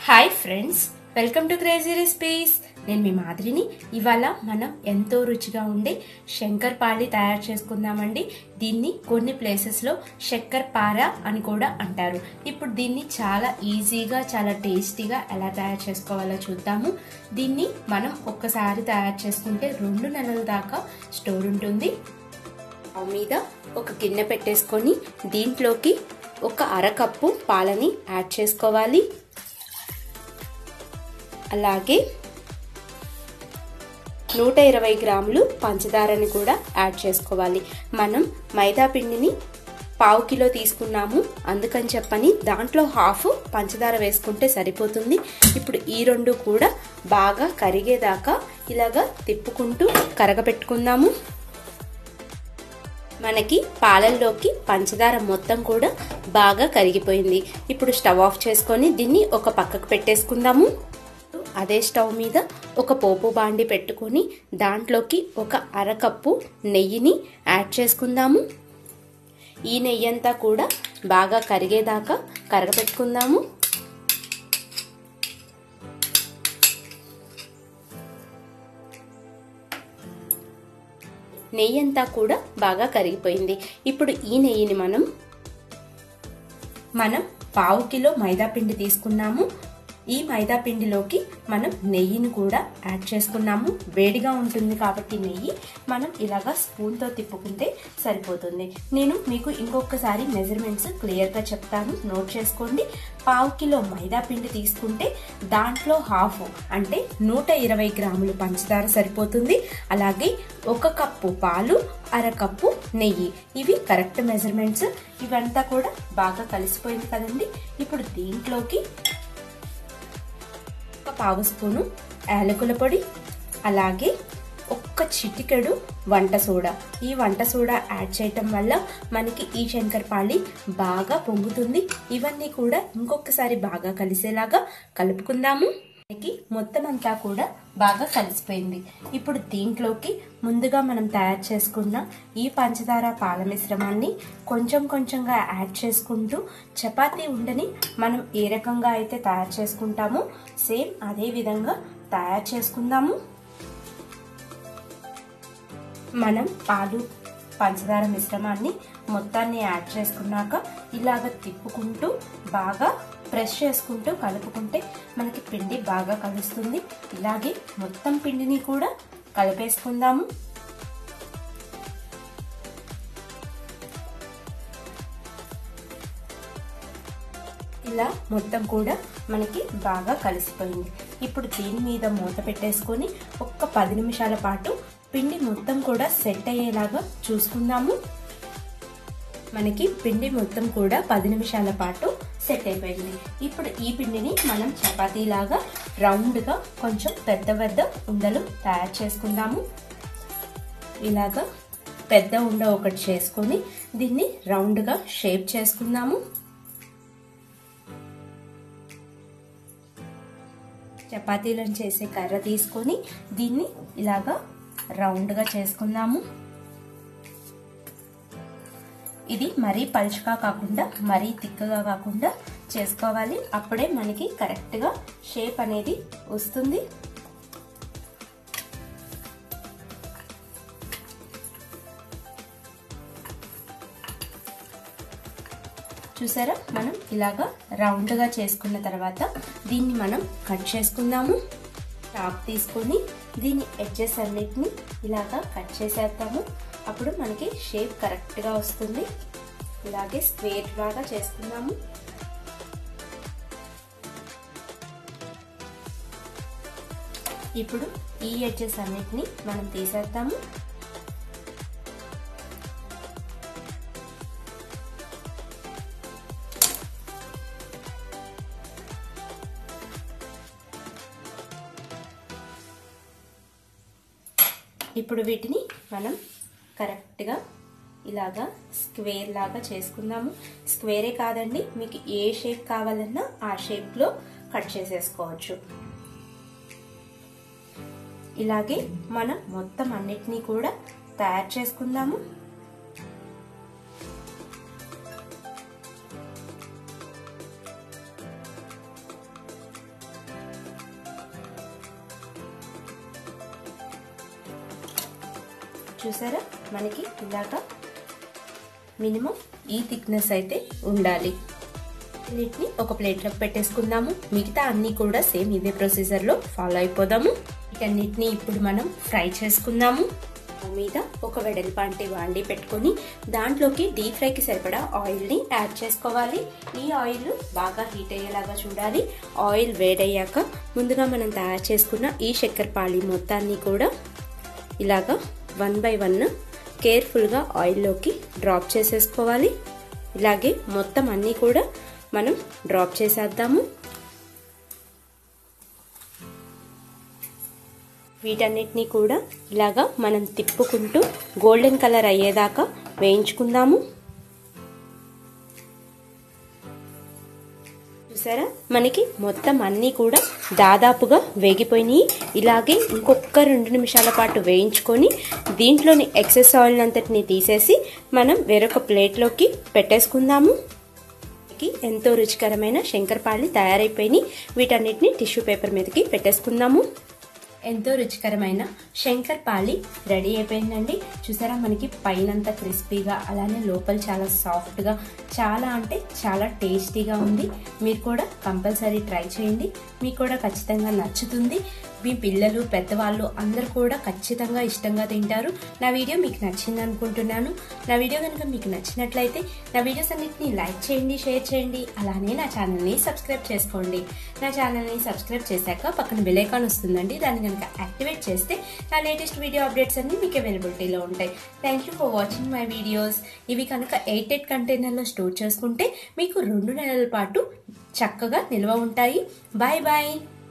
hi friends welcome to crazy recipes నేను మీ మాదిరిని ఇవాళ మనం ఎంతో రుచిగా ఉండే శంకర్ పాలి తయారు చేసుకుందామండి దీన్ని కొన్ని ప్లేసెస్లో శక్కర్ పార అని కూడా అంటారు ఇప్పుడు దీన్ని చాలా ఈజీగా చాలా టేస్టీగా ఎలా తయారు చేసుకోవాలో చూద్దాము దీన్ని మనం ఒక్కసారి తయారు చేసుకుంటే రెండు నెలల దాకా స్టోర్ ఉంటుంది స్టవ్ మీద ఒక గిన్నె పెట్టేసుకొని దీంట్లోకి ఒక అరకప్పు పాలని యాడ్ చేసుకోవాలి అలాగే నూట ఇరవై గ్రాములు పంచదారని కూడా యాడ్ చేసుకోవాలి మనం మైదా పిండిని పావు కిలో తీసుకున్నాము అందుకని చెప్పని దాంట్లో హాఫ్ పంచదార వేసుకుంటే సరిపోతుంది ఇప్పుడు ఈ రెండు కూడా బాగా కరిగేదాకా ఇలాగా తిప్పుకుంటూ కరగపెట్టుకుందాము మనకి పాలల్లోకి పంచదార మొత్తం కూడా బాగా కరిగిపోయింది ఇప్పుడు స్టవ్ ఆఫ్ చేసుకొని దీన్ని ఒక పక్కకు పెట్టేసుకుందాము అదే స్టవ్ మీద ఒక పోపు బాండి పెట్టుకొని దాంట్లోకి ఒక అరకప్పు నెయ్యిని యాడ్ చేసుకుందాము ఈ నెయ్యి అంతా కూడా బాగా కరిగేదాకా కరగపెట్టుకుందాము నెయ్యి అంతా కూడా బాగా కరిగిపోయింది ఇప్పుడు ఈ నెయ్యిని మనం మనం పావు కిలో మైదా పిండి తీసుకున్నాము ఈ మైదా పిండిలోకి మనం నెయ్యిని కూడా యాడ్ చేసుకున్నాము వేడిగా ఉంటుంది కాబట్టి నెయ్యి మనం ఇలాగా స్పూన్తో తిప్పుకుంటే సరిపోతుంది నేను మీకు ఇంకొకసారి మెజర్మెంట్స్ క్లియర్గా చెప్తాను నోట్ చేసుకోండి పావు కిలో మైదా పిండి తీసుకుంటే దాంట్లో హాఫ్ అంటే నూట ఇరవై గ్రాములు పంచదార సరిపోతుంది అలాగే ఒక కప్పు పాలు అరకప్పు నెయ్యి ఇవి కరెక్ట్ మెజర్మెంట్స్ ఇవంతా కూడా బాగా కలిసిపోయింది కదండి ఇప్పుడు దీంట్లోకి ఒక పావు స్పూను యాలకుల పొడి అలాగే ఒక్క చిటికెడు వంట సోడా ఈ వంట సోడా యాడ్ చేయటం వల్ల మనకి ఈ శంకరపాళి బాగా పొంగుతుంది ఇవన్నీ కూడా ఇంకొకసారి బాగా కలిసేలాగా కలుపుకుందాము మనకి మొత్తం అంతా కూడా బాగా కలిసిపోయింది ఇప్పుడు దీంట్లోకి ముందుగా మనం తయారు చేసుకున్న ఈ పంచదార పాల మిశ్రమాన్ని కొంచెం కొంచెంగా యాడ్ చేసుకుంటూ చపాతీ ఉండని మనం ఏ రకంగా అయితే తయారు చేసుకుంటామో సేమ్ అదే విధంగా తయారు చేసుకుందాము మనం పాలు పంచదార మిశ్రమాన్ని మొత్తాన్ని యాడ్ చేసుకున్నాక ఇలాగ తిప్పుకుంటూ బాగా ప్రెస్ చేసుకుంటూ కలుపుకుంటే మనకి పిండి బాగా కలుస్తుంది ఇలాగే మొత్తం పిండిని కూడా కలిపేసుకుందాము ఇలా మొత్తం కూడా మనకి బాగా కలిసిపోయింది ఇప్పుడు దీని మీద మూత పెట్టేసుకొని ఒక్క పది నిమిషాల పాటు పిండి మొత్తం కూడా సెట్ అయ్యేలాగా చూసుకుందాము మనకి పిండి మొత్తం కూడా పది నిమిషాల పాటు సెట్ అయిపోయింది ఇప్పుడు ఈ పిండిని మనం చపాతీలాగా రౌండ్గా కొంచెం పెద్ద పెద్ద ఉండలు తయారు చేసుకుందాము ఇలాగా పెద్ద ఉండ ఒకటి చేసుకొని దీన్ని రౌండ్గా షేప్ చేసుకుందాము చపాతీలను చేసే కర్ర తీసుకొని దీన్ని ఇలాగా రౌండ్గా చేసుకుందాము ఇది మరీ పలుచగా కాకుండా మరీ తిక్కగా కాకుండా చేసుకోవాలి అప్పుడే మనకి కరెక్ట్గా షేప్ అనేది వస్తుంది చూసారా మనం ఇలాగా రౌండ్గా చేసుకున్న తర్వాత దీన్ని మనం కట్ చేసుకుందాము టాప్ తీసుకొని దీని ఎడ్జెస్ అన్నిటిని ఇలాగా కట్ చేసేద్దాము అప్పుడు మనకి షేప్ కరెక్ట్గా వస్తుంది ఇలాగే స్క్వేర్ లాగా చేసుకుందాము ఇప్పుడు ఈ ఎడ్జెస్ అన్నిటిని మనం తీసేద్దాము ఇప్పుడు వీటిని మనం కరెక్ట్గా ఇలాగా స్క్వేర్ లాగా చేసుకుందాము స్క్వేరే కాదండి మీకు ఏ షేప్ కావాలన్నా ఆ షేప్లో కట్ చేసేసుకోవచ్చు ఇలాగే మనం మొత్తం అన్నిటినీ కూడా తయారు చేసుకుందాము చూసారా మనకి ఇలాగా మినిమం ఈ థిక్నెస్ అయితే ఉండాలి వీటిని ఒక ప్లేట్లోకి పెట్టేసుకుందాము మిగతా అన్ని కూడా సేమ్ ఇదే ప్రొసీజర్లో ఫాలో అయిపోదాము వీటన్నిటిని ఇప్పుడు మనం ఫ్రై చేసుకుందాము మీద ఒక వెడల్పాంటి వాండి పెట్టుకొని దాంట్లోకి డీప్ ఫ్రైకి సరిపడా ఆయిల్ని యాడ్ చేసుకోవాలి ఈ ఆయిల్ బాగా హీట్ అయ్యేలాగా చూడాలి ఆయిల్ వేడయ్యాక ముందుగా మనం తయారు చేసుకున్న ఈ చక్కెరపాళి మొత్తాన్ని కూడా ఇలాగా వన్ బై వన్ కేర్ఫుల్గా ఆయిల్లోకి డ్రాప్ చేసేసుకోవాలి ఇలాగే మొత్తం అన్నీ కూడా మనం డ్రాప్ చేసేద్దాము వీటన్నిటిని కూడా ఇలాగా మనం తిప్పుకుంటూ గోల్డెన్ కలర్ అయ్యేదాకా వేయించుకుందాము చూసారా మనకి మొత్తం అన్నీ కూడా దాదాపుగా వేగిపోయినాయి ఇలాగే ఇంకొక రెండు నిమిషాల పాటు వేయించుకొని దీంట్లోని ఎక్సెస్ ఆయిల్ అంతటిని తీసేసి మనం వేరొక ప్లేట్లోకి పెట్టేసుకుందాము ఎంతో రుచికరమైన శంకరపాళి తయారైపోయినాయి వీటన్నిటిని టిష్యూ పేపర్ మీదకి పెట్టేసుకుందాము ఎంతో రుచికరమైన శంకర్ పాలి రెడీ అయిపోయిందండి చూసారా మనకి పైనంతా క్రిస్పీగా అలానే లోపల చాలా సాఫ్ట్గా చాలా అంటే చాలా టేస్టీగా ఉంది మీరు కూడా కంపల్సరీ ట్రై చేయండి మీకు కూడా ఖచ్చితంగా నచ్చుతుంది మీ పిల్లలు పెద్దవాళ్ళు అందరు కూడా ఖచ్చితంగా ఇష్టంగా తింటారు నా వీడియో మీకు నచ్చింది అనుకుంటున్నాను నా వీడియో కనుక మీకు నచ్చినట్లయితే నా వీడియోస్ అన్నింటినీ లైక్ చేయండి షేర్ చేయండి అలానే నా ఛానల్ని సబ్స్క్రైబ్ చేసుకోండి నా ఛానల్ని సబ్స్క్రైబ్ చేశాక పక్కన బెల్ ఐకాన్ వస్తుందండి దాన్ని కనుక యాక్టివేట్ చేస్తే నా లేటెస్ట్ వీడియో అప్డేట్స్ అన్ని మీకు అవైలబిలిటీలో ఉంటాయి thank you for watching my videos ఇవి కనుక ఎయిట్ ఎయిట్ కంటైనర్లో స్టోర్ చేసుకుంటే మీకు రెండు నెలల పాటు చక్కగా నిల్వ ఉంటాయి బాయ్ బాయ్